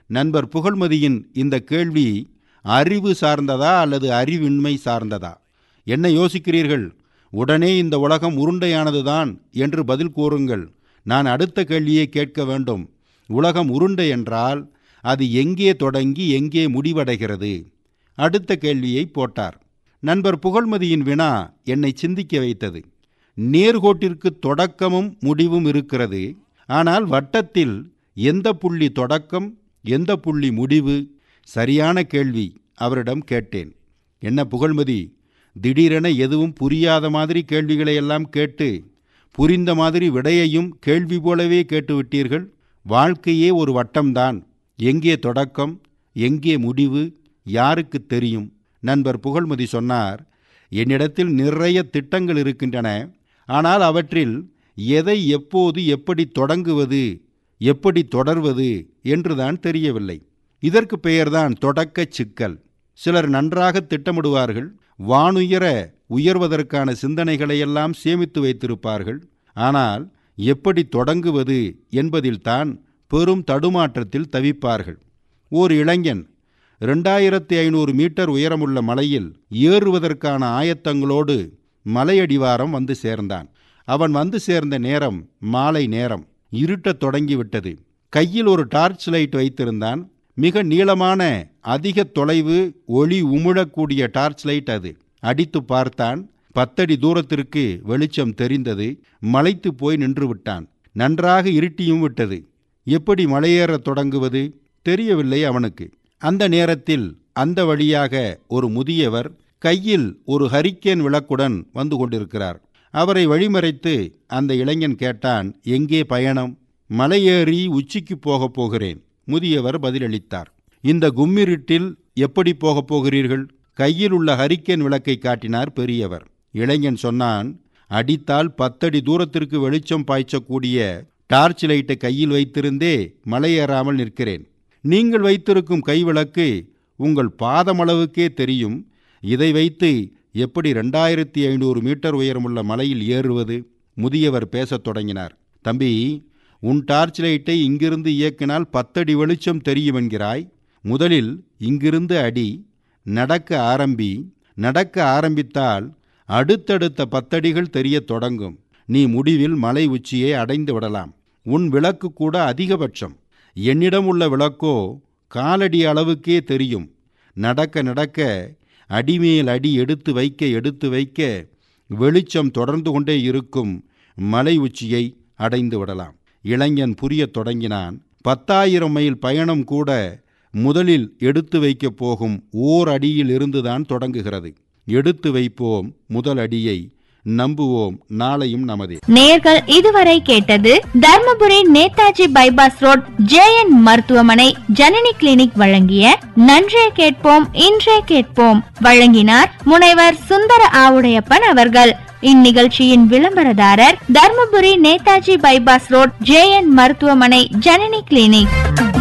நண்பர் புகழ்மதியின் இந்த கேள்வி அறிவு சார்ந்ததா அல்லது அறிவின்மை சார்ந்ததா என்ன யோசிக்கிறீர்கள் உடனே இந்த உலகம் உருண்டையானதுதான் என்று பதில் கூறுங்கள் நான் அடுத்த கேள்வியை கேட்க வேண்டும் உலகம் உருண்டை என்றால் அது எங்கே தொடங்கி எங்கே முடிவடைகிறது அடுத்த கேள்வியை போட்டார் நண்பர் புகழ்மதியின் வினா என்னை சிந்திக்க வைத்தது நேர்கோட்டிற்கு தொடக்கமும் முடிவும் இருக்கிறது ஆனால் வட்டத்தில் எந்த புள்ளி தொடக்கம் எந்த புள்ளி முடிவு சரியான கேள்வி அவரிடம் கேட்டேன் என்ன புகழ்மதி திடீரென எதுவும் புரியாத மாதிரி கேள்விகளை எல்லாம் கேட்டு புரிந்த மாதிரி விடையையும் கேள்வி போலவே கேட்டுவிட்டீர்கள் வாழ்க்கையே ஒரு வட்டம்தான் எங்கே தொடக்கம் எங்கே முடிவு யாருக்கு தெரியும் நண்பர் புகழ்மதி சொன்னார் என்னிடத்தில் நிறைய திட்டங்கள் இருக்கின்றன ஆனால் அவற்றில் எதை எப்போது எப்படி தொடங்குவது எப்படி தொடர்வது என்றுதான் தெரியவில்லை இதற்கு பெயர்தான் தொடக்கச் சிக்கல் சிலர் நன்றாக திட்டமிடுவார்கள் வானுயர உயர்வதற்கான சிந்தனைகளையெல்லாம் சேமித்து வைத்திருப்பார்கள் ஆனால் எப்படி தொடங்குவது என்பதில்தான் பெரும் தடுமாற்றத்தில் தவிப்பார்கள் ஓர் இளைஞன் ரெண்டாயிரத்தி ஐநூறு மீட்டர் உயரமுள்ள மலையில் ஏறுவதற்கான ஆயத்தங்களோடு மலையடிவாரம் வந்து சேர்ந்தான் அவன் வந்து சேர்ந்த நேரம் மாலை நேரம் இருட்டத் தொடங்கிவிட்டது கையில் ஒரு டார்ச் லைட் வைத்திருந்தான் மிக நீளமான அதிக தொலைவு ஒளி உமிழக்கூடிய டார்ச் லைட் அது அடித்து பார்த்தான் பத்தடி தூரத்திற்கு வெளிச்சம் தெரிந்தது மலைத்து போய் நின்று விட்டான் நன்றாக இருட்டியும் விட்டது எப்படி மலையேறத் தொடங்குவது தெரியவில்லை அவனுக்கு அந்த நேரத்தில் அந்த வழியாக ஒரு முதியவர் கையில் ஒரு ஹரிக்கேன் விளக்குடன் வந்து கொண்டிருக்கிறார் அவரை வழிமறைத்து அந்த இளைஞன் கேட்டான் எங்கே பயணம் மலையேறி உச்சிக்கு போகப் போகிறேன் முதியவர் பதிலளித்தார் இந்த கும்மிருட்டில் எப்படி போகப் போகிறீர்கள் கையில் உள்ள ஹரிக்கேன் விளக்கை காட்டினார் பெரியவர் இளைஞன் சொன்னான் அடித்தால் பத்தடி தூரத்திற்கு வெளிச்சம் பாய்ச்சக்கூடிய டார்ச் லைட்டை கையில் வைத்திருந்தே மலையேறாமல் நிற்கிறேன் நீங்கள் வைத்திருக்கும் கைவிளக்கு உங்கள் பாதமளவுக்கே தெரியும் இதை வைத்து எப்படி ரெண்டாயிரத்தி ஐநூறு மீட்டர் உயரமுள்ள மலையில் ஏறுவது முதியவர் பேசத் தொடங்கினார் தம்பி உன் டார்ச் லைட்டை இங்கிருந்து இயக்கினால் பத்தடி வெளிச்சம் தெரியும் என்கிறாய் முதலில் இங்கிருந்து அடி நடக்க ஆரம்பி நடக்க ஆரம்பித்தால் அடுத்தடுத்த பத்தடிகள் தெரியத் தொடங்கும் நீ முடிவில் மலை உச்சியை அடைந்து விடலாம் உன் விளக்கு கூட அதிகபட்சம் என்னிடம் உள்ள விளக்கோ காலடி அளவுக்கே தெரியும் நடக்க நடக்க அடிமேல் அடி எடுத்து வைக்க எடுத்து வைக்க வெளிச்சம் தொடர்ந்து கொண்டே இருக்கும் மலை உச்சியை அடைந்து விடலாம் இளைஞன் புரியத் தொடங்கினான் பத்தாயிரம் மைல் பயணம் கூட முதலில் எடுத்து வைக்கப் போகும் ஓர் அடியில் இருந்துதான் தொடங்குகிறது எடுத்து வைப்போம் முதல் அடியை நம்புவோம் நாளையும் நமதே நேர்கள் இதுவரை கேட்டது Dharmapuri Netaji bypass road JN மருத்துவமனை ஜனனி கிளினிக் வழங்கிய நன்றே கேட்போம் இன்றே கேட்போம் வழங்கினார் முனைவர் சுந்தர ஆவுடையப்பன் அவர்கள் இந்நிகழ்ச்சியின் விளம்பரதாரர் Dharmapuri Netaji bypass road JN மருத்துவமனை ஜனனி கிளினிக்